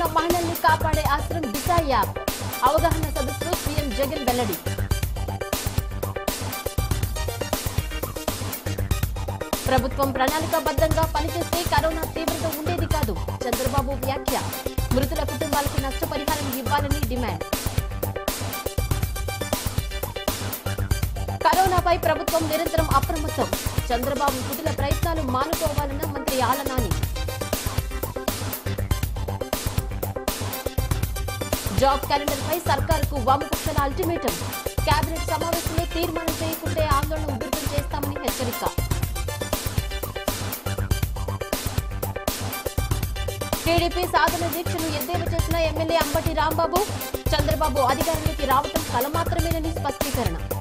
ఉన్న మహిళల్ని కాపాడే ఆశ్రయం దిశ యాప్ అవగాహన సదస్సులో సీఎం జగన్ వెల్లడి ప్రభుత్వం ప్రణాళికాబద్ధంగా పనిచేస్తే కరోనా తీవ్రత ఉండేది కాదు చంద్రబాబు వ్యాఖ్య మృతుల కుటుంబాలకు నష్టపరిహారం ఇవ్వాలని డిమాండ్ కరోనాపై ప్రభుత్వం నిరంతరం అప్రమత్తం చంద్రబాబు కుటుల ప్రయత్నాలు మానుకోవాలన్న మంత్రి ఆలనాని జాబ్ క్యాలెండర్ పై సర్కారుకు వామపక్షాల అల్టిమేటం కేబినెట్ సమావేశంలో తీర్మానం చేయకుంటే ఆందోళన ఉధృతం చేస్తామని హెచ్చరిక టీడీపీ సాధన దీక్షను ఎద్దేవా చేసిన ఎమ్మెల్యే అంబటి రాంబాబు చంద్రబాబు అధికారంలోకి రావటం కల మాత్రమేనని స్పష్టీకరణ